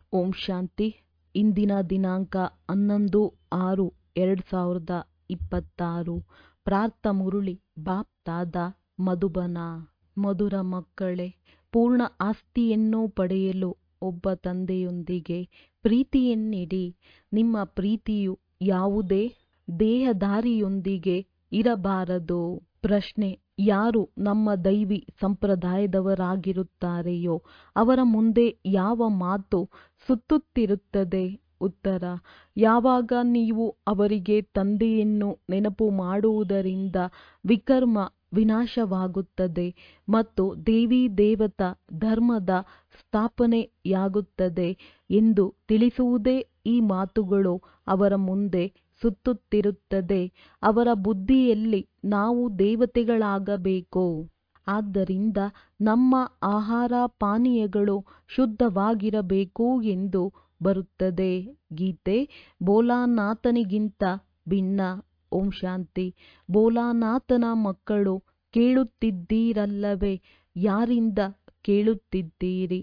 ಓಂ ಶಾಂತಿ ಇಂದಿನ ದಿನಾಂಕ ಹನ್ನೊಂದು ಆರು ಎರಡು ಸಾವಿರದ ಇಪ್ಪತ್ತಾರು ಪ್ರಾರ್ಥ ಮುರುಳಿ ಬಾಪ್ ದಾದ ಮಧುಬನ ಮಧುರ ಮಕ್ಕಳೇ ಪೂರ್ಣ ಆಸ್ತಿಯನ್ನು ಪಡೆಯಲು ಒಬ್ಬ ತಂದೆಯೊಂದಿಗೆ ಪ್ರೀತಿಯನ್ನಿಡಿ ನಿಮ್ಮ ಪ್ರೀತಿಯು ಯಾವುದೇ ದೇಹಧಾರಿಯೊಂದಿಗೆ ಇರಬಾರದು ಪ್ರಶ್ನೆ ಯಾರು ನಮ್ಮ ದೈವಿ ಸಂಪ್ರದಾಯದವರಾಗಿರುತ್ತಾರೆಯೋ ಅವರ ಮುಂದೆ ಯಾವ ಮಾತು ಸುತ್ತುತ್ತಿರುತ್ತದೆ ಉತ್ತರ ಯಾವಾಗ ನೀವು ಅವರಿಗೆ ತಂದೆಯನ್ನು ನೆನಪು ಮಾಡುವುದರಿಂದ ವಿಕರ್ಮ ವಿನಾಶವಾಗುತ್ತದೆ ಮತ್ತು ದೇವಿ ದೇವತಾ ಧರ್ಮದ ಸ್ಥಾಪನೆಯಾಗುತ್ತದೆ ಎಂದು ತಿಳಿಸುವುದೇ ಈ ಮಾತುಗಳು ಅವರ ಮುಂದೆ ಸುತ್ತುತ್ತಿರುತ್ತದೆ ಅವರ ಬುದ್ಧಿಯಲ್ಲಿ ನಾವು ದೇವತೆಗಳಾಗಬೇಕು ಆದ್ದರಿಂದ ನಮ್ಮ ಆಹಾರ ಪಾನೀಯಗಳು ಶುದ್ಧವಾಗಿರಬೇಕು ಎಂದು ಬರುತ್ತದೆ ಗೀತೆ ಬೋಲಾನಾಥನಿಗಿಂತ ಭಿನ್ನ ಓಂ ಶಾಂತಿ ಬೋಲಾನಾಥನ ಮಕ್ಕಳು ಕೇಳುತ್ತಿದ್ದೀರಲ್ಲವೇ ಯಾರಿಂದ ಕೇಳುತ್ತಿದ್ದೀರಿ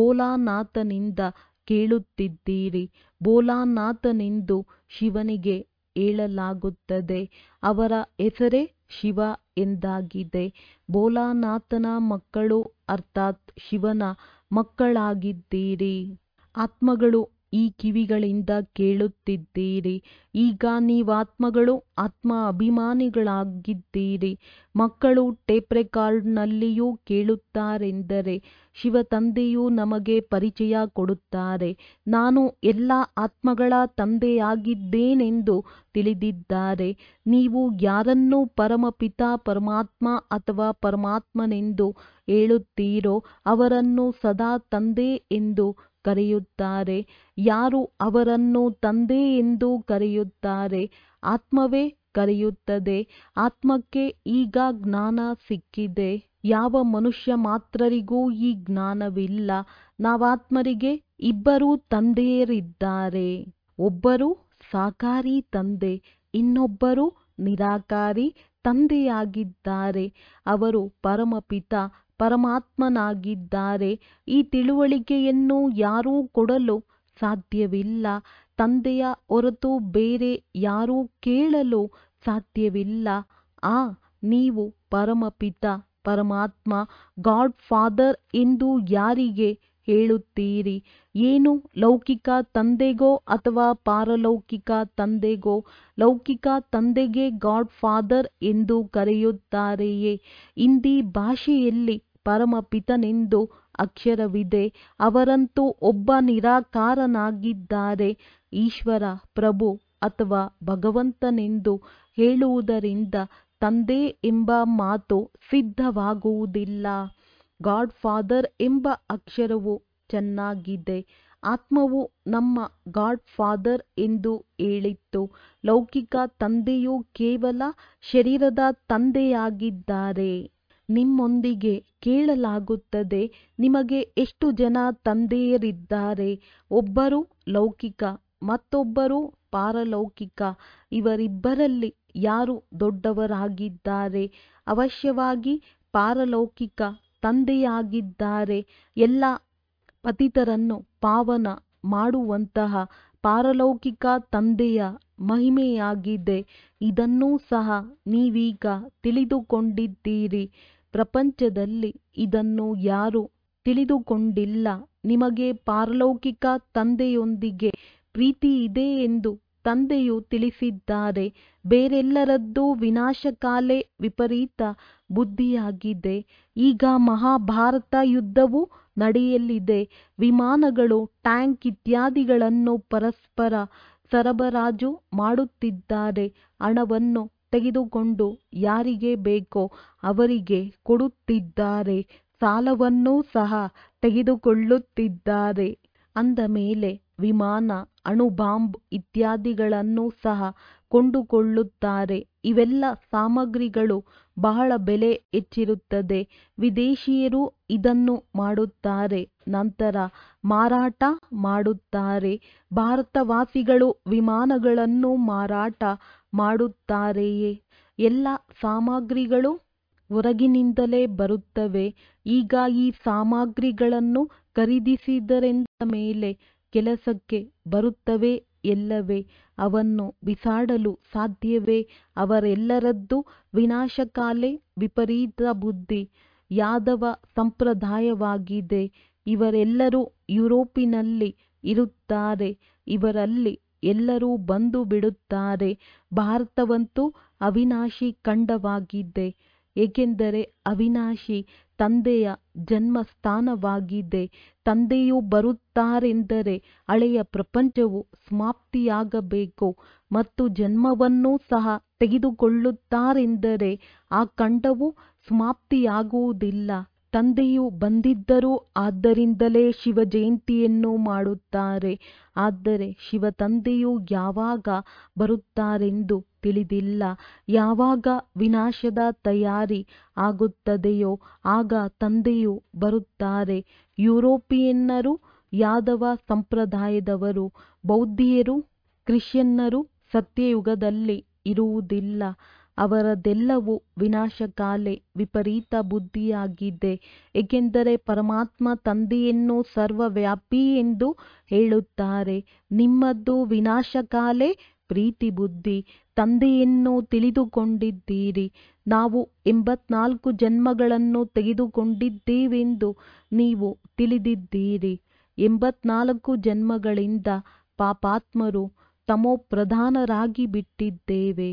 ಬೋಲಾನಾಥನಿಂದ ಕೇಳುತ್ತಿದ್ದೀರಿ ಬೋಲಾನಾಥನೆಂದು ಶಿವನಿಗೆ ಹೇಳಲಾಗುತ್ತದೆ ಅವರ ಹೆಸರೇ ಶಿವ ಎಂದಾಗಿದೆ ಬೋಲಾನಾಥನ ಮಕ್ಕಳು ಅರ್ಥಾತ್ ಶಿವನ ಮಕ್ಕಳಾಗಿದ್ದೀರಿ ಆತ್ಮಗಳು ಈ ಕಿವಿಗಳಿಂದ ಕೇಳುತ್ತಿದ್ದೀರಿ ಈಗ ನೀವಾತ್ಮಗಳು ಆತ್ಮ ಅಭಿಮಾನಿಗಳಾಗಿದ್ದೀರಿ ಮಕ್ಕಳು ಟೇಪ್ ರೆಕಾರ್ಡ್ನಲ್ಲಿಯೂ ಕೇಳುತ್ತಾರೆಂದರೆ ಶಿವ ತಂದೆಯು ನಮಗೆ ಪರಿಚಯ ಕೊಡುತ್ತಾರೆ ನಾನು ಎಲ್ಲ ಆತ್ಮಗಳ ತಂದೆಯಾಗಿದ್ದೇನೆಂದು ತಿಳಿದಿದ್ದಾರೆ ನೀವು ಯಾರನ್ನು ಪರಮಪಿತ ಪರಮಾತ್ಮ ಅಥವಾ ಪರಮಾತ್ಮನೆಂದು ಹೇಳುತ್ತೀರೋ ಅವರನ್ನು ಸದಾ ತಂದೆ ಎಂದು ಕರೆಯುತ್ತಾರೆ ಯಾರು ಅವರನ್ನು ತಂದೆ ಎಂದು ಕರೆಯುತ್ತಾರೆ ಆತ್ಮವೇ ಕರೆಯುತ್ತದೆ ಆತ್ಮಕ್ಕೆ ಈಗ ಜ್ಞಾನ ಸಿಕ್ಕಿದೆ ಯಾವ ಮನುಷ್ಯ ಮಾತ್ರರಿಗೂ ಈ ಜ್ಞಾನವಿಲ್ಲ ನಾವಾತ್ಮರಿಗೆ ಇಬ್ಬರು ತಂದೆಯರಿದ್ದಾರೆ ಒಬ್ಬರು ಸಾಕಾರಿ ತಂದೆ ಇನ್ನೊಬ್ಬರು ನಿರಾಕಾರಿ ತಂದೆಯಾಗಿದ್ದಾರೆ ಅವರು ಪರಮಪಿತ ಪರಮಾತ್ಮನಾಗಿದ್ದಾರೆ ಈ ತಿಳುವಳಿಕೆಯನ್ನು ಯಾರೂ ಕೊಡಲು ಸಾಧ್ಯವಿಲ್ಲ ತಂದೆಯ ಹೊರತು ಬೇರೆ ಯಾರೂ ಕೇಳಲು ಸಾಧ್ಯವಿಲ್ಲ ಆ ನೀವು ಪರಮಪಿತ ಪರಮಾತ್ಮ ಗಾಡ್ ಫಾದರ್ ಎಂದು ಯಾರಿಗೆ ಹೇಳುತ್ತೀರಿ ಏನು ಲೌಕಿಕ ತಂದೆಗೋ ಅಥವಾ ಪಾರಲೌಕಿಕ ತಂದೆಗೋ ಲೌಕಿಕ ತಂದೆಗೆ ಗಾಡ್ ಫಾದರ್ ಎಂದು ಕರೆಯುತ್ತಾರೆಯೇ ಹಿಂದಿ ಭಾಷೆಯಲ್ಲಿ ಪರಮಪಿತನೆಂದು ಅಕ್ಷರವಿದೆ ಅವರಂತೂ ಒಬ್ಬ ನಿರಾಕಾರನಾಗಿದ್ದಾರೆ ಈಶ್ವರ ಪ್ರಭು ಅಥವಾ ಭಗವಂತನೆಂದು ಹೇಳುವುದರಿಂದ ತಂದೆ ಎಂಬ ಮಾತು ಸಿದ್ಧವಾಗುವುದಿಲ್ಲ ಗಾಡ್ ಫಾದರ್ ಎಂಬ ಅಕ್ಷರವು ಚೆನ್ನಾಗಿದೆ ಆತ್ಮವು ನಮ್ಮ ಗಾಡ್ ಫಾದರ್ ಎಂದು ಹೇಳಿತ್ತು ಲೌಕಿಕ ತಂದೆಯು ಕೇವಲ ಶರೀರದ ತಂದೆಯಾಗಿದ್ದಾರೆ ನಿಮ್ಮೊಂದಿಗೆ ಕೇಳಲಾಗುತ್ತದೆ ನಿಮಗೆ ಎಷ್ಟು ಜನ ತಂದೆಯರಿದ್ದಾರೆ ಒಬ್ಬರು ಲೌಕಿಕ ಮತ್ತೊಬ್ಬರು ಪಾರಲೌಕಿಕ ಇವರಿಬ್ಬರಲ್ಲಿ ಯಾರು ದೊಡ್ಡವರಾಗಿದ್ದಾರೆ ಅವಶ್ಯವಾಗಿ ಪಾರಲೌಕಿಕ ತಂದೆಯಾಗಿದ್ದಾರೆ ಎಲ್ಲ ಪತಿತರನ್ನು ಪಾವನ ಮಾಡುವಂತಹ ಪಾರಲೌಕಿಕ ತಂದೆಯ ಮಹಿಮೆಯಾಗಿದೆ ಇದನ್ನೂ ಸಹ ನೀವೀಗ ತಿಳಿದುಕೊಂಡಿದ್ದೀರಿ ಪ್ರಪಂಚದಲ್ಲಿ ಇದನ್ನು ಯಾರೂ ತಿಳಿದುಕೊಂಡಿಲ್ಲ ನಿಮಗೆ ಪಾರಲೌಕಿಕ ತಂದೆಯೊಂದಿಗೆ ಪ್ರೀತಿ ಇದೆ ಎಂದು ತಂದೆಯು ತಿಳಿಸಿದ್ದಾರೆ ಬೇರೆಲ್ಲರದ್ದು ವಿನಾಶಕಾಲೆ ವಿಪರೀತ ಬುದ್ಧಿಯಾಗಿದೆ ಈಗ ಮಹಾಭಾರತ ಯುದ್ಧವು ನಡೆಯಲಿದೆ ವಿಮಾನಗಳು ಟ್ಯಾಂಕ್ ಇತ್ಯಾದಿಗಳನ್ನು ಪರಸ್ಪರ ಸರಬರಾಜು ಮಾಡುತ್ತಿದ್ದಾರೆ ಹಣವನ್ನು ತೆಗೆದುಕೊಂಡು ಯಾರಿಗೆ ಬೇಕೋ ಅವರಿಗೆ ಕೊಡುತ್ತಿದ್ದಾರೆ ಸಾಲವನ್ನೂ ಸಹ ತೆಗೆದುಕೊಳ್ಳುತ್ತಿದ್ದಾರೆ ಅಂದ ಮೇಲೆ ವಿಮಾನ ಅಣುಬಾಂಬ್ ಇತ್ಯಾದಿಗಳನ್ನು ಸಹ ಕೊಂಡುಕೊಳ್ಳುತ್ತಾರೆ ಇವೆಲ್ಲ ಸಾಮಗ್ರಿಗಳು ಬಹಳ ಬೆಲೆ ಹೆಚ್ಚಿರುತ್ತದೆ ವಿದೇಶಿಯರು ಇದನ್ನು ಮಾಡುತ್ತಾರೆ ನಂತರ ಮಾರಾಟ ಮಾಡುತ್ತಾರೆ ಭಾರತವಾಸಿಗಳು ವಿಮಾನಗಳನ್ನು ಮಾರಾಟ ಮಾಡುತ್ತಾರೆಯೇ ಎಲ್ಲ ಸಾಮಗ್ರಿಗಳು ಹೊರಗಿನಿಂದಲೇ ಬರುತ್ತವೆ ಈಗ ಈ ಸಾಮಗ್ರಿಗಳನ್ನು ಖರೀದಿಸಿದರೆಂದ ಮೇಲೆ ಕೆಲಸಕ್ಕೆ ಬರುತ್ತವೆ ಎಲ್ಲವೇ ಅವನ್ನು ಬಿಸಾಡಲು ಸಾಧ್ಯವೇ ಅವರೆಲ್ಲರದ್ದು ವಿನಾಶಕಾಲೆ ವಿಪರೀತ ಬುದ್ಧಿ ಯಾದವ ಸಂಪ್ರದಾಯವಾಗಿದೆ ಇವರೆಲ್ಲರೂ ಯುರೋಪಿನಲ್ಲಿ ಇರುತ್ತಾರೆ ಇವರಲ್ಲಿ ಎಲ್ಲರೂ ಬಂದು ಬಿಡುತ್ತಾರೆ ಭಾರತವಂತೂ ಅವಿನಾಶಿ ಖಂಡವಾಗಿದೆ ಏಕೆಂದರೆ ಅವಿನಾಶಿ ತಂದೆಯ ಜನ್ಮಸ್ಥಾನವಾಗಿದೆ ತಂದೆಯು ಬರುತ್ತಾರೆಂದರೆ ಹಳೆಯ ಪ್ರಪಂಚವು ಸಮಾಪ್ತಿಯಾಗಬೇಕು ಮತ್ತು ಜನ್ಮವನ್ನೂ ಸಹ ತೆಗೆದುಕೊಳ್ಳುತ್ತಾರೆಂದರೆ ಆ ಖಂಡವು ಸಮಾಪ್ತಿಯಾಗುವುದಿಲ್ಲ ತಂದೆಯು ಬಂದಿದ್ದರು ಆದ್ದರಿಂದಲೇ ಶಿವ ಜಯಂತಿಯನ್ನು ಮಾಡುತ್ತಾರೆ ಆದರೆ ಶಿವ ತಂದೆಯು ಯಾವಾಗ ಬರುತ್ತಾರೆಂದು ತಿಳಿದಿಲ್ಲ ಯಾವಾಗ ವಿನಾಶದ ತಯಾರಿ ಆಗುತ್ತದೆಯೋ ಆಗ ತಂದೆಯು ಬರುತ್ತಾರೆ ಯುರೋಪಿಯನ್ನರು ಯಾದವ ಸಂಪ್ರದಾಯದವರು ಬೌದ್ಧಿಯರು ಕ್ರಿಶ್ಚಿಯನ್ನರು ಸತ್ಯಯುಗದಲ್ಲಿ ಇರುವುದಿಲ್ಲ ಅವರದೆಲ್ಲವೂ ವಿನಾಶಕಾಲೆ ವಿಪರೀತ ಬುದ್ಧಿಯಾಗಿದೆ ಏಕೆಂದರೆ ಪರಮಾತ್ಮ ತಂದೆಯನ್ನು ಸರ್ವವ್ಯಾಪಿ ಎಂದು ಹೇಳುತ್ತಾರೆ ನಿಮ್ಮದು ವಿನಾಶಕಾಲೆ ಪ್ರೀತಿ ಬುದ್ಧಿ ತಂದೆಯನ್ನು ತಿಳಿದುಕೊಂಡಿದ್ದೀರಿ ನಾವು ಎಂಬತ್ನಾಲ್ಕು ಜನ್ಮಗಳನ್ನು ತೆಗೆದುಕೊಂಡಿದ್ದೇವೆಂದು ನೀವು ತಿಳಿದಿದ್ದೀರಿ ಎಂಬತ್ನಾಲ್ಕು ಜನ್ಮಗಳಿಂದ ಪಾಪಾತ್ಮರು ತಮೋಪ್ರಧಾನರಾಗಿ ಬಿಟ್ಟಿದ್ದೇವೆ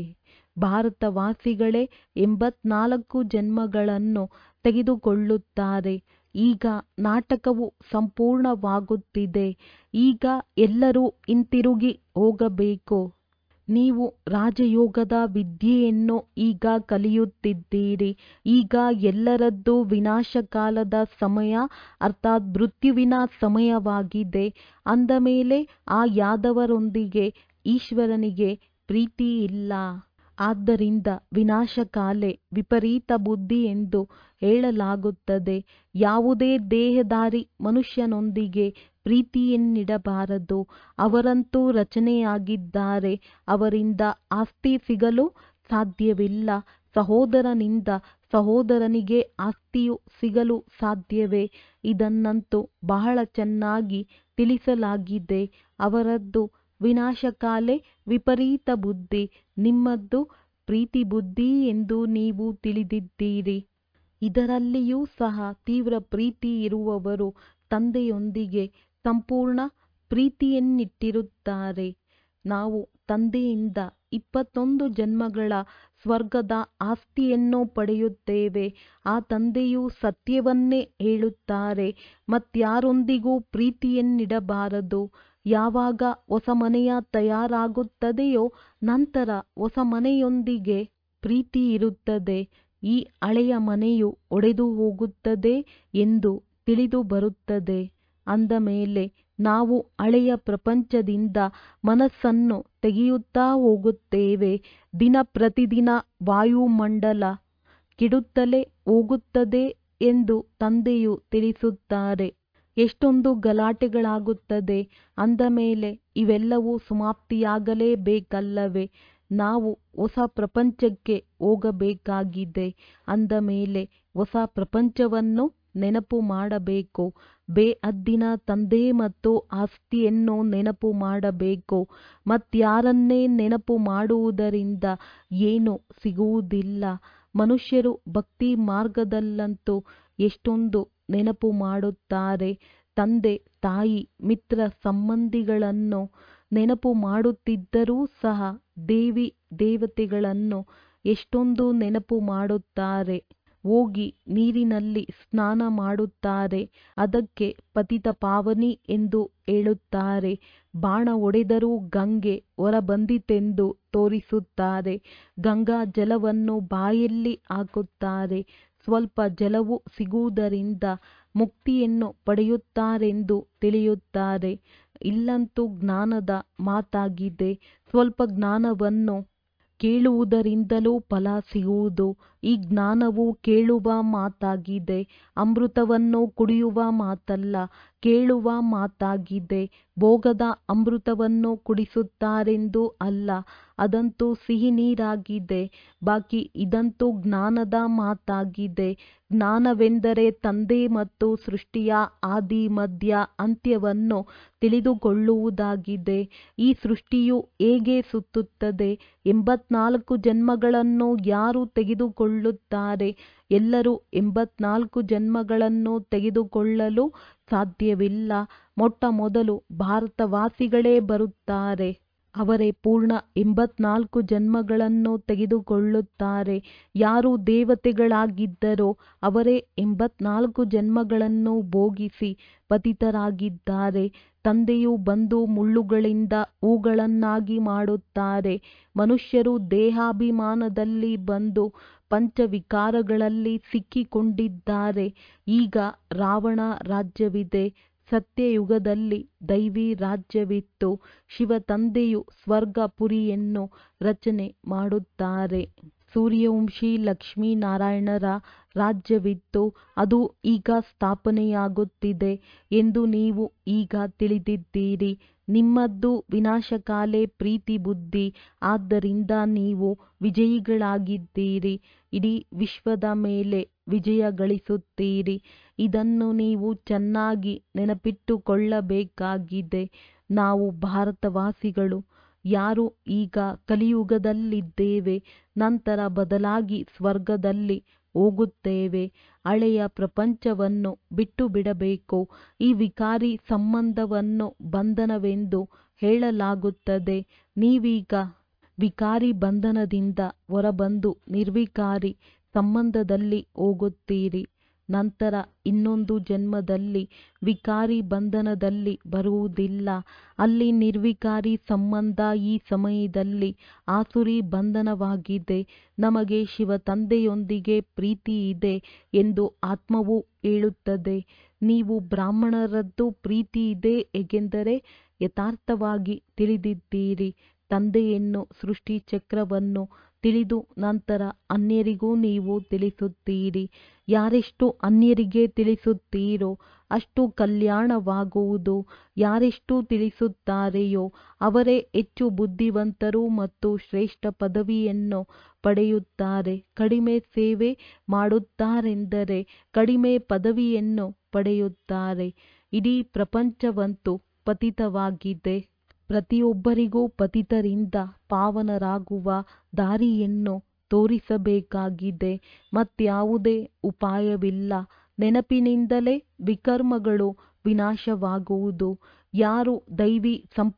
ಭಾರತವಾಸಿಗಳೇ ಎಂಬತ್ನಾಲ್ಕು ಜನ್ಮಗಳನ್ನು ತೆಗೆದುಕೊಳ್ಳುತ್ತಾರೆ ಈಗ ನಾಟಕವು ಸಂಪೂರ್ಣವಾಗುತ್ತಿದೆ ಈಗ ಎಲ್ಲರೂ ಹಿಂತಿರುಗಿ ಹೋಗಬೇಕು ನೀವು ರಾಜಯೋಗದ ವಿದ್ಯೆಯನ್ನು ಈಗ ಕಲಿಯುತ್ತಿದ್ದೀರಿ ಈಗ ಎಲ್ಲರದ್ದು ವಿನಾಶಕಾಲದ ಸಮಯ ಅರ್ಥಾತ್ ಮೃತ್ಯುವಿನ ಸಮಯವಾಗಿದೆ ಅಂದ ಮೇಲೆ ಆ ಯಾದವರೊಂದಿಗೆ ಈಶ್ವರನಿಗೆ ಪ್ರೀತಿ ಇಲ್ಲ ಆದ್ದರಿಂದ ವಿನಾಶಕಾಲೆ ವಿಪರೀತ ಬುದ್ಧಿ ಎಂದು ಹೇಳಲಾಗುತ್ತದೆ ಯಾವುದೇ ದೇಹಧಾರಿ ಮನುಷ್ಯನೊಂದಿಗೆ ಪ್ರೀತಿಯನ್ನಿಡಬಾರದು ಅವರಂತೂ ರಚನೆಯಾಗಿದ್ದಾರೆ ಅವರಿಂದ ಆಸ್ತಿ ಸಿಗಲು ಸಾಧ್ಯವಿಲ್ಲ ಸಹೋದರನಿಂದ ಸಹೋದರನಿಗೆ ಆಸ್ತಿಯು ಸಿಗಲು ಸಾಧ್ಯವೇ ಇದನ್ನಂತೂ ಬಹಳ ಚೆನ್ನಾಗಿ ತಿಳಿಸಲಾಗಿದೆ ಅವರದ್ದು ವಿನಾಶಕಾಲೆ ವಿಪರೀತ ಬುದ್ಧಿ ನಿಮ್ಮದ್ದು ಪ್ರೀತಿ ಬುದ್ಧಿ ಎಂದು ನೀವು ತಿಳಿದಿದ್ದೀರಿ ಇದರಲ್ಲಿಯೂ ಸಹ ತೀವ್ರ ಪ್ರೀತಿ ಇರುವವರು ತಂದೆಯೊಂದಿಗೆ ಸಂಪೂರ್ಣ ಪ್ರೀತಿಯನ್ನಿಟ್ಟಿರುತ್ತಾರೆ ನಾವು ತಂದೆಯಿಂದ ಇಪ್ಪತ್ತೊಂದು ಜನ್ಮಗಳ ಸ್ವರ್ಗದ ಆಸ್ತಿಯನ್ನು ಪಡೆಯುತ್ತೇವೆ ಆ ತಂದೆಯು ಸತ್ಯವನ್ನೇ ಹೇಳುತ್ತಾರೆ ಮತ್ಯಾರೊಂದಿಗೂ ಪ್ರೀತಿಯನ್ನಿಡಬಾರದು ಯಾವಾಗ ಹೊಸ ಮನೆಯ ತಯಾರಾಗುತ್ತದೆಯೋ ನಂತರ ಹೊಸ ಮನೆಯೊಂದಿಗೆ ಪ್ರೀತಿ ಇರುತ್ತದೆ ಈ ಹಳೆಯ ಮನೆಯು ಒಡೆದು ಹೋಗುತ್ತದೆ ಎಂದು ತಿಳಿದು ಬರುತ್ತದೆ ಅಂದ ಮೇಲೆ ನಾವು ಹಳೆಯ ಪ್ರಪಂಚದಿಂದ ಮನಸ್ಸನ್ನು ತೆಗೆಯುತ್ತಾ ಹೋಗುತ್ತೇವೆ ದಿನ ಪ್ರತಿದಿನ ವಾಯುಮಂಡಲ ಕೆಡುತ್ತಲೇ ಹೋಗುತ್ತದೆ ಎಂದು ತಂದೆಯು ತಿಳಿಸುತ್ತಾರೆ ಎಷ್ಟೊಂದು ಗಲಾಟೆಗಳಾಗುತ್ತದೆ ಅಂದ ಮೇಲೆ ಇವೆಲ್ಲವೂ ಸಮಾಪ್ತಿಯಾಗಲೇಬೇಕಲ್ಲವೇ ನಾವು ಹೊಸ ಪ್ರಪಂಚಕ್ಕೆ ಹೋಗಬೇಕಾಗಿದೆ ಅಂದ ಮೇಲೆ ಹೊಸ ಪ್ರಪಂಚವನ್ನು ನೆನಪು ಮಾಡಬೇಕು ಬೇಹದ್ದಿನ ತಂದೆ ಮತ್ತು ಆಸ್ತಿಯನ್ನು ನೆನಪು ಮಾಡಬೇಕು ಮತ್ಯಾರನ್ನೇ ನೆನಪು ಮಾಡುವುದರಿಂದ ಏನೂ ಸಿಗುವುದಿಲ್ಲ ಮನುಷ್ಯರು ಭಕ್ತಿ ಮಾರ್ಗದಲ್ಲಂತೂ ಎಷ್ಟೊಂದು ನೆನಪು ಮಾಡುತ್ತಾರೆ ತಂದೆ ತಾಯಿ ಮಿತ್ರ ಸಂಬಂಧಿಗಳನ್ನು ನೆನಪು ಮಾಡುತ್ತಿದ್ದರೂ ಸಹ ದೇವಿ ದೇವತೆಗಳನ್ನು ಎಷ್ಟೊಂದು ನೆನಪು ಮಾಡುತ್ತಾರೆ ಹೋಗಿ ನೀರಿನಲ್ಲಿ ಸ್ನಾನ ಮಾಡುತ್ತಾರೆ ಅದಕ್ಕೆ ಪತಿತ ಪಾವನಿ ಎಂದು ಹೇಳುತ್ತಾರೆ ಬಾಣ ಹೊಡೆದರೂ ಗಂಗೆ ಹೊರಬಂದಿತೆಂದು ತೋರಿಸುತ್ತಾರೆ ಗಂಗಾ ಜಲವನ್ನು ಬಾಯಲ್ಲಿ ಹಾಕುತ್ತಾರೆ ಸ್ವಲ್ಪ ಜಲವು ಸಿಗುವುದರಿಂದ ಮುಕ್ತಿಯನ್ನು ಪಡೆಯುತ್ತಾರೆಂದು ತಿಳಿಯುತ್ತಾರೆ ಇಲ್ಲಂತೂ ಜ್ಞಾನದ ಮಾತಾಗಿದೆ ಸ್ವಲ್ಪ ಜ್ಞಾನವನ್ನು ಕೇಳುವುದರಿಂದಲೂ ಫಲ ಸಿಗುವುದು ಈ ಜ್ಞಾನವು ಕೇಳುವ ಮಾತಾಗಿದೆ ಅಮೃತವನ್ನು ಕುಡಿಯುವ ಮಾತಲ್ಲ ಕೇಳುವ ಮಾತಾಗಿದೆ ಭೋಗದ ಅಮೃತವನ್ನು ಕುಡಿಸುತ್ತಾರೆಂದು ಅಲ್ಲ ಅದಂತೂ ಸಿಹಿ ನೀರಾಗಿದೆ ಬಾಕಿ ಇದಂತೂ ಜ್ಞಾನದ ಮಾತಾಗಿದೆ ಜ್ಞಾನವೆಂದರೆ ತಂದೆ ಮತ್ತು ಸೃಷ್ಟಿಯ ಆದಿ ಮಧ್ಯ ಅಂತ್ಯವನ್ನು ತಿಳಿದುಕೊಳ್ಳುವುದಾಗಿದೆ ಈ ಸೃಷ್ಟಿಯು ಹೇಗೆ ಸುತ್ತುತ್ತದೆ ಎಂಬತ್ನಾಲ್ಕು ಜನ್ಮಗಳನ್ನು ಯಾರು ತೆಗೆದುಕೊಳ್ಳುತ್ತಾರೆ ಎಲ್ಲರೂ ಎಂಬತ್ನಾಲ್ಕು ಜನ್ಮಗಳನ್ನು ತೆಗೆದುಕೊಳ್ಳಲು ಸಾಧ್ಯವಿಲ್ಲ ಮೊಟ್ಟ ಮೊದಲು ಭಾರತವಾಸಿಗಳೇ ಬರುತ್ತಾರೆ ಅವರೇ ಪೂರ್ಣ ಎಂಬತ್ನಾಲ್ಕು ಜನ್ಮಗಳನ್ನು ತೆಗೆದುಕೊಳ್ಳುತ್ತಾರೆ ಯಾರು ದೇವತೆಗಳಾಗಿದ್ದರೋ ಅವರೇ ಎಂಬತ್ನಾಲ್ಕು ಜನ್ಮಗಳನ್ನು ಭೋಗಿಸಿ ಪತಿತರಾಗಿದ್ದಾರೆ ತಂದೆಯು ಬಂದು ಮುಳ್ಳುಗಳಿಂದ ಹೂಗಳನ್ನಾಗಿ ಮಾಡುತ್ತಾರೆ ಮನುಷ್ಯರು ದೇಹಾಭಿಮಾನದಲ್ಲಿ ಬಂದು ಪಂಚವಿಕಾರಗಳಲ್ಲಿ ಸಿಕ್ಕಿಕೊಂಡಿದ್ದಾರೆ ಈಗ ರಾವಣ ರಾಜ್ಯವಿದೆ ಸತ್ಯಯುಗದಲ್ಲಿ ದೈವಿ ರಾಜ್ಯವಿತ್ತು ಶಿವ ತಂದೆಯು ಸ್ವರ್ಗಪುರಿಯನ್ನು ರಚನೆ ಮಾಡುತ್ತಾರೆ ಸೂರ್ಯವಂಶಿ ಲಕ್ಷ್ಮೀನಾರಾಯಣರ ರಾಜ್ಯವಿತ್ತು ಅದು ಈಗ ಸ್ಥಾಪನೆಯಾಗುತ್ತಿದೆ ಎಂದು ನೀವು ಈಗ ತಿಳಿದಿದ್ದೀರಿ ನಿಮ್ಮದ್ದು ವಿನಾಶಕಾಲೆ ಪ್ರೀತಿ ಬುದ್ಧಿ ಆದ್ದರಿಂದ ನೀವು ವಿಜಯಿಗಳಾಗಿದ್ದೀರಿ ಇಡೀ ವಿಶ್ವದ ಮೇಲೆ ವಿಜಯ ಗಳಿಸುತ್ತೀರಿ ಇದನ್ನು ನೀವು ಚೆನ್ನಾಗಿ ನೆನಪಿಟ್ಟುಕೊಳ್ಳಬೇಕಾಗಿದೆ ನಾವು ಭಾರತವಾಸಿಗಳು ಯಾರು ಈಗ ಕಲಿಯುಗದಲ್ಲಿದ್ದೇವೆ ನಂತರ ಬದಲಾಗಿ ಸ್ವರ್ಗದಲ್ಲಿ ಹೋಗುತ್ತೇವೆ ಹಳೆಯ ಪ್ರಪಂಚವನ್ನು ಬಿಟ್ಟು ಬಿಡಬೇಕು ಈ ವಿಕಾರಿ ಸಂಬಂಧವನ್ನು ಬಂಧನವೆಂದು ಹೇಳಲಾಗುತ್ತದೆ ನೀವೀಗ ವಿಕಾರಿ ಬಂಧನದಿಂದ ಹೊರಬಂದು ನಿರ್ವಿಕಾರಿ ಸಂಬಂಧದಲ್ಲಿ ಹೋಗುತ್ತೀರಿ ನಂತರ ಇನ್ನೊಂದು ಜನ್ಮದಲ್ಲಿ ವಿಕಾರಿ ಬಂಧನದಲ್ಲಿ ಬರುವುದಿಲ್ಲ ಅಲ್ಲಿ ನಿರ್ವಿಕಾರಿ ಸಂಬಂಧ ಈ ಸಮಯದಲ್ಲಿ ಆಸುರಿ ಬಂಧನವಾಗಿದೆ ನಮಗೆ ಶಿವ ತಂದೆಯೊಂದಿಗೆ ಪ್ರೀತಿ ಇದೆ ಎಂದು ಆತ್ಮವು ಹೇಳುತ್ತದೆ ನೀವು ಬ್ರಾಹ್ಮಣರದ್ದು ಪ್ರೀತಿ ಇದೆ ಏಕೆಂದರೆ ಯಥಾರ್ಥವಾಗಿ ತಿಳಿದಿದ್ದೀರಿ ತಂದೆಯನ್ನು ಸೃಷ್ಟಿ ಚಕ್ರವನ್ನು ತಿಳಿದು ನಂತರ ಅನ್ಯರಿಗೂ ನೀವು ತಿಳಿಸುತ್ತೀರಿ ಯಾರೆಷ್ಟು ಅನ್ಯರಿಗೆ ತಿಳಿಸುತ್ತೀರೋ ಅಷ್ಟು ಕಲ್ಯಾಣವಾಗುವುದು ಯಾರೆಷ್ಟು ತಿಳಿಸುತ್ತಾರೆಯೋ ಅವರೇ ಹೆಚ್ಚು ಬುದ್ಧಿವಂತರು ಮತ್ತು ಶ್ರೇಷ್ಠ ಪದವಿಯನ್ನು ಪಡೆಯುತ್ತಾರೆ ಕಡಿಮೆ ಸೇವೆ ಮಾಡುತ್ತಾರೆಂದರೆ ಕಡಿಮೆ ಪದವಿಯನ್ನು ಪಡೆಯುತ್ತಾರೆ ಇಡೀ ಪ್ರಪಂಚವಂತೂ ಪತಿತವಾಗಿದೆ ಪ್ರತಿಯೊಬ್ಬರಿಗೂ ಪತಿತರಿಂದ ಪಾವನರಾಗುವ ದಾರಿಯನ್ನು ತೋರಿಸಬೇಕಾಗಿದೆ ಮತ್ಯಾವುದೇ ಉಪಾಯವಿಲ್ಲ ನೆನಪಿನಿಂದಲೇ ವಿಕರ್ಮಗಳು ವಿನಾಶವಾಗುವುದು ಯಾರು ದೈವಿ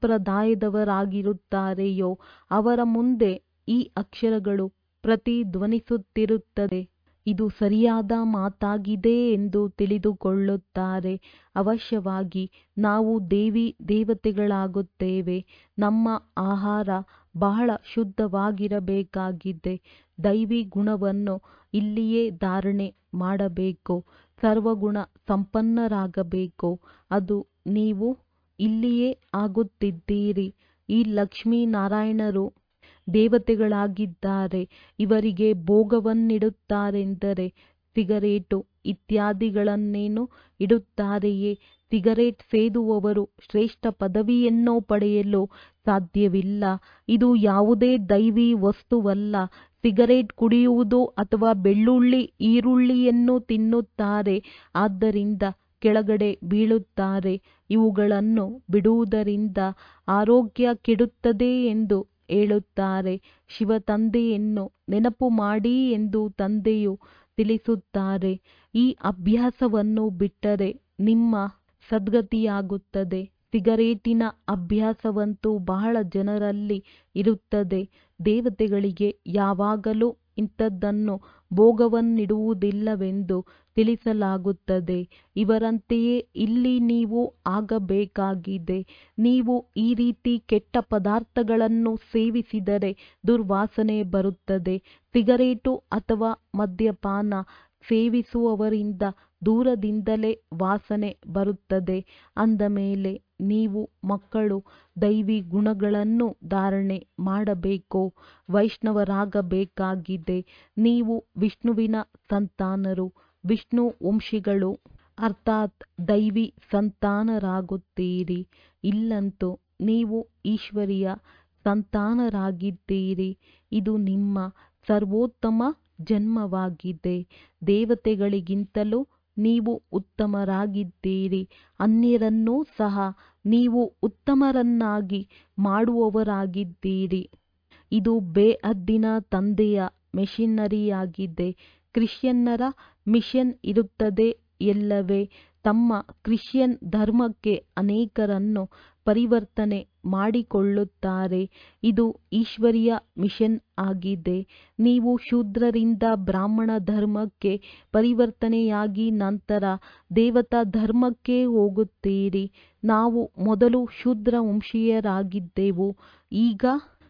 ಸಂಪ್ರದಾಯದವರಾಗಿರುತ್ತಾರೆಯೋ ಅವರ ಮುಂದೆ ಈ ಅಕ್ಷರಗಳು ಪ್ರತಿಧ್ವನಿಸುತ್ತಿರುತ್ತದೆ ಇದು ಸರಿಯಾದ ಮಾತಾಗಿದೆ ಎಂದು ತಿಳಿದುಕೊಳ್ಳುತ್ತಾರೆ ಅವಶ್ಯವಾಗಿ ನಾವು ದೇವಿ ದೇವತೆಗಳಾಗುತ್ತೇವೆ ನಮ್ಮ ಆಹಾರ ಬಹಳ ಶುದ್ಧವಾಗಿರಬೇಕಾಗಿದೆ ದೈವಿ ಗುಣವನ್ನು ಇಲ್ಲಿಯೇ ಧಾರಣೆ ಮಾಡಬೇಕು ಸರ್ವಗುಣ ಸಂಪನ್ನರಾಗಬೇಕು ಅದು ನೀವು ಇಲ್ಲಿಯೇ ಆಗುತ್ತಿದ್ದೀರಿ ಈ ಲಕ್ಷ್ಮೀನಾರಾಯಣರು ದೇವತೆಗಳಾಗಿದ್ದಾರೆ ಇವರಿಗೆ ಭೋಗವನ್ನಿಡುತ್ತಾರೆಂದರೆ ಸಿಗರೇಟು ಇತ್ಯಾದಿಗಳನ್ನೇನು ಇಡುತ್ತಾರೆಯೇ ಸಿಗರೇಟ್ ಸೇದುವವರು ಶ್ರೇಷ್ಠ ಪದವಿಯನ್ನು ಪಡೆಯಲು ಸಾಧ್ಯವಿಲ್ಲ ಇದು ಯಾವುದೇ ದೈವಿ ವಸ್ತುವಲ್ಲ ಸಿಗರೇಟ್ ಕುಡಿಯುವುದು ಅಥವಾ ಬೆಳ್ಳುಳ್ಳಿ ಈರುಳ್ಳಿಯನ್ನು ತಿನ್ನುತ್ತಾರೆ ಆದ್ದರಿಂದ ಕೆಳಗಡೆ ಬೀಳುತ್ತಾರೆ ಇವುಗಳನ್ನು ಬಿಡುವುದರಿಂದ ಆರೋಗ್ಯ ಕೆಡುತ್ತದೆ ಎಂದು ಹೇಳುತ್ತಾರೆ ಶಿವ ತಂದೆಯನ್ನು ನೆನಪು ಮಾಡಿ ಎಂದು ತಂದೆಯು ತಿಳಿಸುತ್ತಾರೆ ಈ ಅಭ್ಯಾಸವನ್ನು ಬಿಟ್ಟರೆ ನಿಮ್ಮ ಸದ್ಗತಿಯಾಗುತ್ತದೆ ಸಿಗರೇಟಿನ ಅಭ್ಯಾಸವಂತೂ ಬಹಳ ಜನರಲ್ಲಿ ಇರುತ್ತದೆ ದೇವತೆಗಳಿಗೆ ಯಾವಾಗಲೂ ಇಂಥದ್ದನ್ನು ಭೋಗವನ್ನಿಡುವುದಿಲ್ಲವೆಂದು ತಿಳಿಸಲಾಗುತ್ತದೆ ಇವರಂತೆಯೇ ಇಲ್ಲಿ ನೀವು ಆಗಬೇಕಾಗಿದೆ ನೀವು ಈ ರೀತಿ ಕೆಟ್ಟ ಪದಾರ್ಥಗಳನ್ನು ಸೇವಿಸಿದರೆ ದುರ್ವಾಸನೆ ಬರುತ್ತದೆ ಸಿಗರೇಟು ಅಥವಾ ಮದ್ಯಪಾನ ಸೇವಿಸುವವರಿಂದ ದೂರದಿಂದಲೇ ವಾಸನೆ ಬರುತ್ತದೆ ಅಂದ ಮೇಲೆ ನೀವು ಮಕ್ಕಳು ದೈವಿ ಗುಣಗಳನ್ನು ಧಾರಣೆ ಮಾಡಬೇಕು ವೈಷ್ಣವರಾಗಬೇಕಾಗಿದೆ ನೀವು ವಿಷ್ಣುವಿನ ಸಂತಾನರು ವಿಷ್ಣು ವಂಶಿಗಳು ಅರ್ಥಾತ್ ದೈವಿ ಸಂತಾನರಾಗುತ್ತೀರಿ ಇಲ್ಲಂತೂ ನೀವು ಈಶ್ವರಿಯ ಸಂತಾನರಾಗಿದ್ದೀರಿ ಇದು ನಿಮ್ಮ ಸರ್ವೋತ್ತಮ ಜನ್ಮವಾಗಿದೆ ದೇವತೆಗಳಿಗಿಂತಲೂ ನೀವು ಉತ್ತಮರಾಗಿದ್ದೀರಿ ಅನ್ಯರನ್ನೂ ಸಹ ನೀವು ಉತ್ತಮರನ್ನಾಗಿ ಮಾಡುವವರಾಗಿದ್ದೀರಿ ಇದು ಬೇಹದ್ದಿನ ತಂದೆಯ ಮೆಷಿನರಿಯಾಗಿದೆ ಕ್ರಿಶ್ಚಿಯನ್ನರ ಮಿಷನ್ ಇರುತ್ತದೆ ಎಲ್ಲವೇ ತಮ್ಮ ಕ್ರಿಶ್ಚಿಯನ್ ಧರ್ಮಕ್ಕೆ ಅನೇಕರನ್ನು ಪರಿವರ್ತನೆ ಮಾಡಿಕೊಳ್ಳುತ್ತಾರೆ ಇದು ಈಶ್ವರಿಯ ಮಿಷನ್ ಆಗಿದೆ ನೀವು ಶೂದ್ರರಿಂದ ಬ್ರಾಹ್ಮಣ ಧರ್ಮಕ್ಕೆ ಪರಿವರ್ತನೆಯಾಗಿ ನಂತರ ದೇವತಾ ಧರ್ಮಕ್ಕೆ ಹೋಗುತ್ತೀರಿ ನಾವು ಮೊದಲು ಶೂದ್ರ ವಂಶೀಯರಾಗಿದ್ದೆವು ಈಗ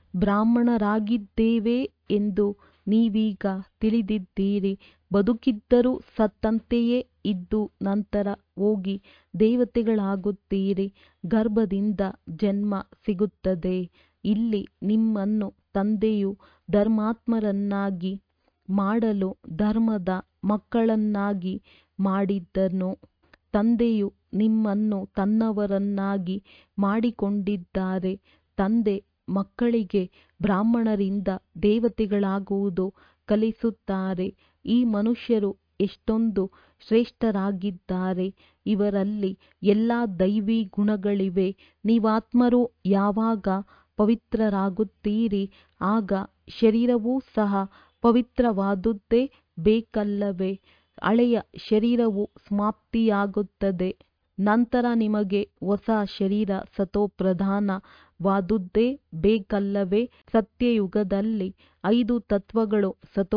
ಬ್ರಾಹ್ಮಣರಾಗಿದ್ದೇವೆ ಎಂದು ನೀವೀಗ ತಿಳಿದಿದ್ದೀರಿ ಬದುಕಿದ್ದರೂ ಸತ್ತಂತೆಯೇ ಇದ್ದು ನಂತರ ಹೋಗಿ ದೇವತೆಗಳಾಗುತ್ತೀರಿ ಗರ್ಭದಿಂದ ಜನ್ಮ ಸಿಗುತ್ತದೆ ಇಲ್ಲಿ ನಿಮ್ಮನ್ನು ತಂದೆಯು ಧರ್ಮಾತ್ಮರನ್ನಾಗಿ ಮಾಡಲು ಧರ್ಮದ ಮಕ್ಕಳನ್ನಾಗಿ ಮಾಡಿದ್ದನು ತಂದೆಯು ನಿಮ್ಮನ್ನು ತನ್ನವರನ್ನಾಗಿ ಮಾಡಿಕೊಂಡಿದ್ದಾರೆ ತಂದೆ ಮಕ್ಕಳಿಗೆ ಬ್ರಾಹ್ಮಣರಿಂದ ದೇವತೆಗಳಾಗುವುದು ಕಲಿಸುತ್ತಾರೆ ಈ ಮನುಷ್ಯರು ಎಷ್ಟೊಂದು ಶ್ರೇಷ್ಠರಾಗಿದ್ದಾರೆ ಇವರಲ್ಲಿ ಎಲ್ಲ ದೈವಿ ಗುಣಗಳಿವೆ ನೀವಾತ್ಮರು ಯಾವಾಗ ಪವಿತ್ರರಾಗುತ್ತೀರಿ ಆಗ ಶರೀರವೂ ಸಹ ಪವಿತ್ರವಾದುದೇ ಬೇಕಲ್ಲವೇ ಹಳೆಯ ಶರೀರವು ಸಮಾಪ್ತಿಯಾಗುತ್ತದೆ ನಂತರ ನಿಮಗೆ ಹೊಸ ಶರೀರ ಸತೋಪ್ರಧಾನವಾದುದೇ ಬೇಕಲ್ಲವೇ ಸತ್ಯಯುಗದಲ್ಲಿ ಐದು ತತ್ವಗಳು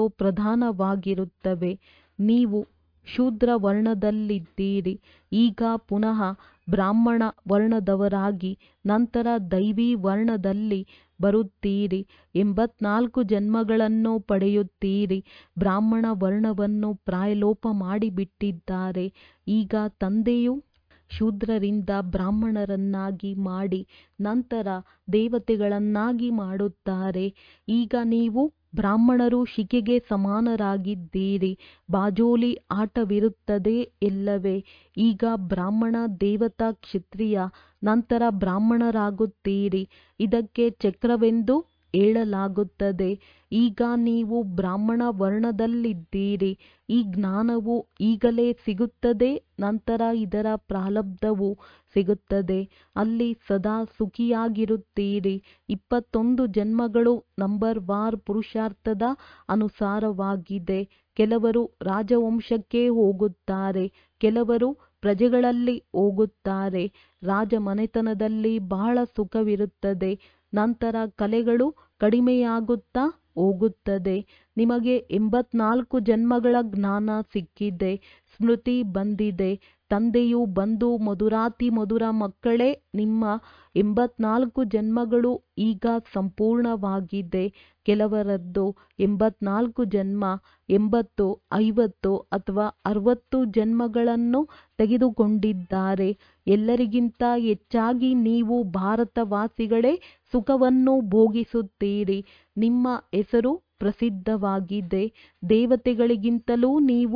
ಸತೋಪ್ರಧಾನವಾಗಿರುತ್ತವೆ ನೀವು ಶೂದ್ರ ವರ್ಣದಲ್ಲಿದ್ದೀರಿ ಈಗ ಪುನಃ ಬ್ರಾಹ್ಮಣ ವರ್ಣದವರಾಗಿ ನಂತರ ದೈವಿ ವರ್ಣದಲ್ಲಿ ಬರುತ್ತೀರಿ ಎಂಬತ್ನಾಲ್ಕು ಜನ್ಮಗಳನ್ನು ಪಡೆಯುತ್ತೀರಿ ಬ್ರಾಹ್ಮಣ ವರ್ಣವನ್ನು ಪ್ರಾಯಲೋಪ ಮಾಡಿಬಿಟ್ಟಿದ್ದಾರೆ ಈಗ ತಂದೆಯು ಶೂದ್ರರಿಂದ ಬ್ರಾಹ್ಮಣರನ್ನಾಗಿ ಮಾಡಿ ನಂತರ ದೇವತೆಗಳನ್ನಾಗಿ ಮಾಡುತ್ತಾರೆ ಈಗ ನೀವು ಬ್ರಾಹ್ಮಣರು ಶಿಕೆಗೆ ಸಮಾನರಾಗಿದ್ದೀರಿ ಬಾಜೋಲಿ ಆಟವಿರುತ್ತದೆ ಎಲ್ಲವೇ ಈಗ ಬ್ರಾಹ್ಮಣ ದೇವತಾ ಕ್ಷತ್ರಿಯ ನಂತರ ಬ್ರಾಹ್ಮಣರಾಗುತ್ತೀರಿ ಇದಕ್ಕೆ ಚಕ್ರವೆಂದು ಹೇಳಲಾಗುತ್ತದೆ ಈಗ ನೀವು ಬ್ರಾಹ್ಮಣ ವರ್ಣದಲ್ಲಿದ್ದೀರಿ ಈ ಜ್ಞಾನವು ಈಗಲೇ ಸಿಗುತ್ತದೆ ನಂತರ ಇದರ ಪ್ರಾರಬ್ಧವು ಸಿಗುತ್ತದೆ ಅಲ್ಲಿ ಸದಾ ಸುಖಿಯಾಗಿರುತ್ತೀರಿ ಇಪ್ಪತ್ತೊಂದು ಜನ್ಮಗಳು ನಂಬರ್ ವಾರ್ ಪುರುಷಾರ್ಥದ ಅನುಸಾರವಾಗಿದೆ ಕೆಲವರು ರಾಜವಂಶಕ್ಕೆ ಹೋಗುತ್ತಾರೆ ಕೆಲವರು ಪ್ರಜೆಗಳಲ್ಲಿ ಹೋಗುತ್ತಾರೆ ರಾಜಮನೆತನದಲ್ಲಿ ಬಹಳ ಸುಖವಿರುತ್ತದೆ ನಂತರ ಕಲೆಗಳು ಕಡಿಮೆಯಾಗುತ್ತಾ ಹೋಗುತ್ತದೆ ನಿಮಗೆ ಎಂಬತ್ನಾಲ್ಕು ಜನ್ಮಗಳ ಜ್ಞಾನ ಸಿಕ್ಕಿದೆ ಸ್ಮೃತಿ ಬಂದಿದೆ ತಂದೆಯು ಬಂದು ಮಧುರಾತಿ ಮಧುರ ಮಕ್ಕಳೇ ನಿಮ್ಮ ಎಂಬತ್ನಾಲ್ಕು ಜನ್ಮಗಳು ಈಗ ಸಂಪೂರ್ಣವಾಗಿದೆ ಕೆಲವರದ್ದು ಎಂಬತ್ನಾಲ್ಕು ಜನ್ಮ ಎಂಬತ್ತು ಐವತ್ತು ಅಥವಾ ಅರವತ್ತು ಜನ್ಮಗಳನ್ನು ತೆಗೆದುಕೊಂಡಿದ್ದಾರೆ ಎಲ್ಲರಿಗಿಂತ ಹೆಚ್ಚಾಗಿ ನೀವು ಭಾರತವಾಸಿಗಳೇ ಸುಖವನ್ನು ಭೋಗಿಸುತ್ತೀರಿ ನಿಮ್ಮ ಹೆಸರು ಪ್ರಸಿದ್ಧವಾಗಿದೆ ದೇವತೆಗಳಿಗಿಂತಲೂ ನೀವು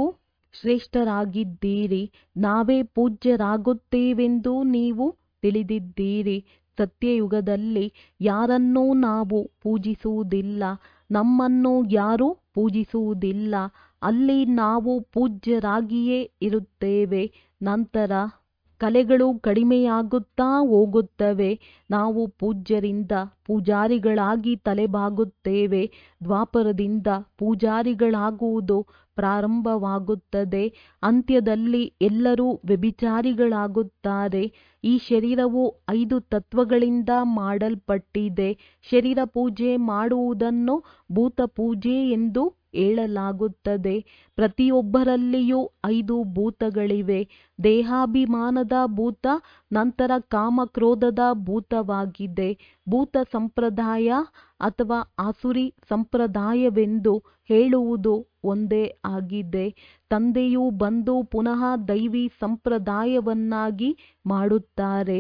ಶ್ರೇಷ್ಠರಾಗಿದ್ದೀರಿ ನಾವೇ ಪೂಜ್ಯರಾಗುತ್ತೇವೆಂದು ನೀವು ತಿಳಿದಿದ್ದೀರಿ ಸತ್ಯಯುಗದಲ್ಲಿ ಯಾರನ್ನೂ ನಾವು ಪೂಜಿಸುವುದಿಲ್ಲ ನಮ್ಮನ್ನು ಯಾರೂ ಪೂಜಿಸುವುದಿಲ್ಲ ಅಲ್ಲಿ ನಾವು ಪೂಜ್ಯರಾಗಿಯೇ ಇರುತ್ತೇವೆ ನಂತರ ಕಲೆಗಳು ಕಡಿಮೆಯಾಗುತ್ತಾ ಹೋಗುತ್ತವೆ ನಾವು ಪೂಜ್ಯರಿಂದ ಪೂಜಾರಿಗಳಾಗಿ ತಲೆಬಾಗುತ್ತೇವೆ ದ್ವಾಪರದಿಂದ ಪೂಜಾರಿಗಳಾಗುವುದು ಪ್ರಾರಂಭವಾಗುತ್ತದೆ ಅಂತ್ಯದಲ್ಲಿ ಎಲ್ಲರೂ ವ್ಯಭಿಚಾರಿಗಳಾಗುತ್ತಾರೆ ಈ ಶರೀರವು ಐದು ತತ್ವಗಳಿಂದ ಮಾಡಲ್ಪಟ್ಟಿದೆ ಶರೀರ ಪೂಜೆ ಮಾಡುವುದನ್ನು ಭೂತ ಪೂಜೆ ಎಂದು ಹೇಳಲಾಗುತ್ತದೆ ಪ್ರತಿಯೊಬ್ಬರಲ್ಲಿಯೂ ಐದು ಭೂತಗಳಿವೆ ದೇಹಾಭಿಮಾನದ ಭೂತ ನಂತರ ಕಾಮಕ್ರೋಧದ ಭೂತವಾಗಿದೆ ಭೂತ ಸಂಪ್ರದಾಯ ಅಥವಾ ಆಸುರಿ ಸಂಪ್ರದಾಯವೆಂದು ಹೇಳುವುದು ಒಂದೇ ಆಗಿದೆ ತಂದೆಯು ಬಂದು ಪುನಃ ದೈವಿ ಸಂಪ್ರದಾಯವನ್ನಾಗಿ ಮಾಡುತ್ತಾರೆ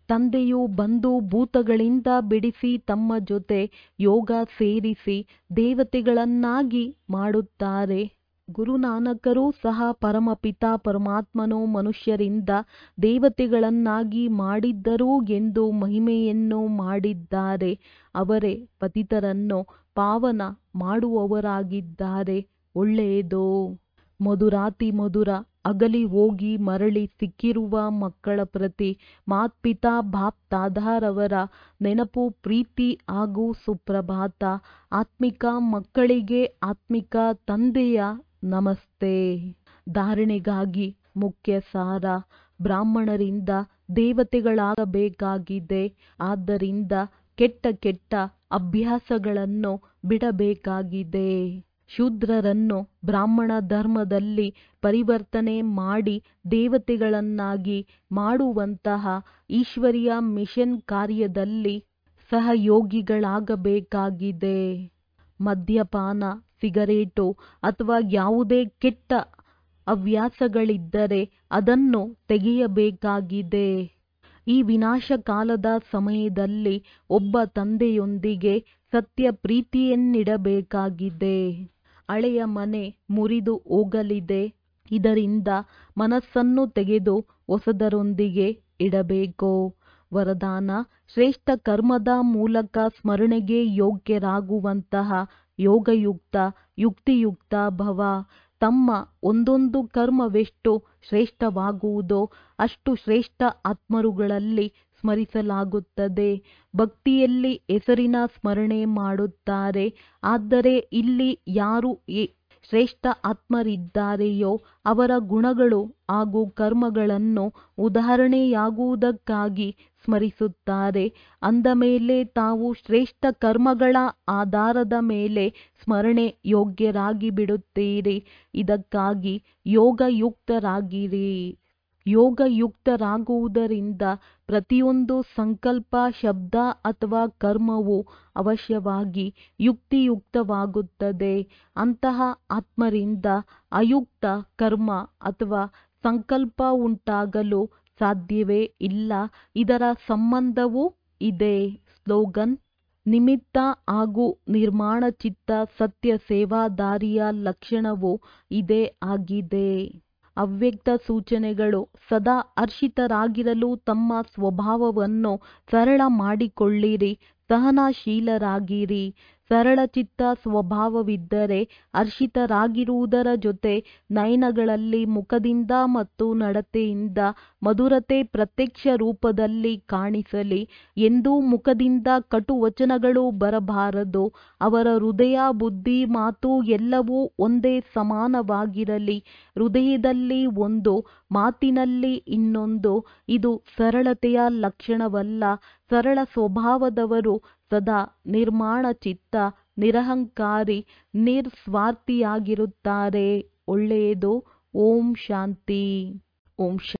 ತಂದೆಯು ಬಂದು ಭೂತಗಳಿಂದ ಬಿಡಿಸಿ ತಮ್ಮ ಜೊತೆ ಯೋಗ ಸೇರಿಸಿ ದೇವತೆಗಳನ್ನಾಗಿ ಮಾಡುತ್ತಾರೆ ಗುರುನಾನಕರೂ ಸಹ ಪರಮಪಿತ ಪರಮಾತ್ಮನು ಮನುಷ್ಯರಿಂದ ದೇವತೆಗಳನ್ನಾಗಿ ಮಾಡಿದ್ದರು ಎಂದು ಮಹಿಮೆಯನ್ನು ಮಾಡಿದ್ದಾರೆ ಅವರೇ ಪತಿತರನ್ನು ಪಾವನ ಮಾಡುವವರಾಗಿದ್ದಾರೆ ಒಳ್ಳೆಯದೋ ಮಧುರಾತಿ ಮಧುರ ಅಗಲಿ ಹೋಗಿ ಮರಳಿ ಸಿಕ್ಕಿರುವ ಮಕ್ಕಳ ಪ್ರತಿ ಮಾತ್ಪಿತಾ ಬಾಪ್ ತಾದಾರವರ ನೆನಪು ಪ್ರೀತಿ ಹಾಗೂ ಸುಪ್ರಭಾತ ಆತ್ಮಿಕ ಮಕ್ಕಳಿಗೆ ಆತ್ಮಿಕ ತಂದೆಯ ನಮಸ್ತೆ ಧಾರಣೆಗಾಗಿ ಮುಖ್ಯ ಸಾರ ಬ್ರಾಹ್ಮಣರಿಂದ ದೇವತೆಗಳಾಗಬೇಕಾಗಿದೆ ಆದ್ದರಿಂದ ಕೆಟ್ಟ ಕೆಟ್ಟ ಅಭ್ಯಾಸಗಳನ್ನು ಬಿಡಬೇಕಾಗಿದೆ ಶೂದ್ರರನ್ನು ಬ್ರಾಹ್ಮಣ ಧರ್ಮದಲ್ಲಿ ಪರಿವರ್ತನೆ ಮಾಡಿ ದೇವತೆಗಳನ್ನಾಗಿ ಮಾಡುವಂತಹ ಈಶ್ವರಿಯ ಮಿಷನ್ ಕಾರ್ಯದಲ್ಲಿ ಸಹಯೋಗಿಗಳಾಗಬೇಕಾಗಿದೆ ಮದ್ಯಪಾನ ಸಿಗರೇಟು ಅಥವಾ ಯಾವುದೇ ಕೆಟ್ಟ ಹವ್ಯಾಸಗಳಿದ್ದರೆ ಅದನ್ನು ತೆಗೆಯಬೇಕಾಗಿದೆ ಈ ವಿನಾಶಕಾಲದ ಸಮಯದಲ್ಲಿ ಒಬ್ಬ ತಂದೆಯೊಂದಿಗೆ ಸತ್ಯ ಪ್ರೀತಿಯನ್ನಿಡಬೇಕಾಗಿದೆ ಹಳೆಯ ಮನೆ ಮುರಿದು ಹೋಗಲಿದೆ ಇದರಿಂದ ಮನಸ್ಸನ್ನು ತೆಗೆದು ಹೊಸದರೊಂದಿಗೆ ಇಡಬೇಕು ವರದಾನ ಶ್ರೇಷ್ಠ ಕರ್ಮದ ಮೂಲಕ ಸ್ಮರಣೆಗೆ ಯೋಗ್ಯರಾಗುವಂತಹ ಯೋಗಯುಕ್ತ ಯುಕ್ತಿಯುಕ್ತ ಭವ ತಮ್ಮ ಒಂದೊಂದು ಕರ್ಮವೆಷ್ಟು ಶ್ರೇಷ್ಠವಾಗುವುದೋ ಅಷ್ಟು ಶ್ರೇಷ್ಠ ಆತ್ಮರುಗಳಲ್ಲಿ ಸ್ಮರಿಸಲಾಗುತ್ತದೆ ಭಕ್ತಿಯಲ್ಲಿ ಹೆಸರಿನ ಸ್ಮರಣೆ ಮಾಡುತ್ತಾರೆ ಆದರೆ ಇಲ್ಲಿ ಯಾರು ಶ್ರೇಷ್ಠ ಆತ್ಮರಿದ್ದಾರೆಯೋ ಅವರ ಗುಣಗಳು ಹಾಗೂ ಕರ್ಮಗಳನ್ನು ಉದಾಹರಣೆಯಾಗುವುದಕ್ಕಾಗಿ ಸ್ಮರಿಸುತ್ತಾರೆ ಅಂದ ಮೇಲೆ ತಾವು ಶ್ರೇಷ್ಠ ಕರ್ಮಗಳ ಆಧಾರದ ಮೇಲೆ ಸ್ಮರಣೆ ಯೋಗ್ಯರಾಗಿ ಬಿಡುತ್ತೀರಿ ಇದಕ್ಕಾಗಿ ಯೋಗಯುಕ್ತರಾಗಿರಿ ಯೋಗಯುಕ್ತರಾಗುವುದರಿಂದ ಪ್ರತಿಯೊಂದು ಸಂಕಲ್ಪ ಶಬ್ದ ಅಥವಾ ಕರ್ಮವು ಅವಶ್ಯವಾಗಿ ಯುಕ್ತಿಯುಕ್ತವಾಗುತ್ತದೆ ಅಂತಹ ಆತ್ಮರಿಂದ ಅಯುಕ್ತ ಕರ್ಮ ಅಥವಾ ಸಂಕಲ್ಪ ಉಂಟಾಗಲು ಸಾಧ್ಯವೇ ಇಲ್ಲ ಇದರ ಸಂಬಂಧವೂ ಇದೆ ಸ್ಲೋಗನ್ ನಿಮಿತ್ತ ಹಾಗೂ ನಿರ್ಮಾಣ ಚಿತ್ತ ಸತ್ಯ ಸೇವಾದಾರಿಯ ಲಕ್ಷಣವು ಇದೇ ಆಗಿದೆ ಅವ್ಯಕ್ತ ಸೂಚನೆಗಳು ಸದಾ ಹರ್ಷಿತರಾಗಿರಲು ತಮ್ಮ ಸ್ವಭಾವವನ್ನು ಸರಳ ಮಾಡಿಕೊಳ್ಳಿರಿ ಸಹನಶೀಲರಾಗಿರಿ ಸರಳ ಚಿತ್ತ ಸ್ವಭಾವವಿದ್ದರೆ ಹರ್ಷಿತರಾಗಿರುವುದರ ಜೊತೆ ನಯನಗಳಲ್ಲಿ ಮುಖದಿಂದ ಮತ್ತು ನಡತೆಯಿಂದ ಮಧುರತೆ ಪ್ರತ್ಯಕ್ಷ ರೂಪದಲ್ಲಿ ಕಾಣಿಸಲಿ ಎಂದೂ ಮುಖದಿಂದ ಕಟು ವಚನಗಳು ಬರಬಾರದು ಅವರ ಹೃದಯ ಬುದ್ಧಿ ಮಾತು ಎಲ್ಲವೂ ಒಂದೇ ಸಮಾನವಾಗಿರಲಿ ಹೃದಯದಲ್ಲಿ ಒಂದು ಮಾತಿನಲ್ಲಿ ಇನ್ನೊಂದು ಇದು ಸರಳತೆಯ ಲಕ್ಷಣವಲ್ಲ ಸರಳ ಸ್ವಭಾವದವರು ಸದಾ ನಿರ್ಮಾಣ ಚಿತ್ತ ನಿರಹಂಕಾರಿ ನಿಸ್ವಾರ್ಥಿಯಾಗಿರುತ್ತಾರೆ ಒಳ್ಳೆಯದು ಓಂ ಶಾಂತಿ ಓಂ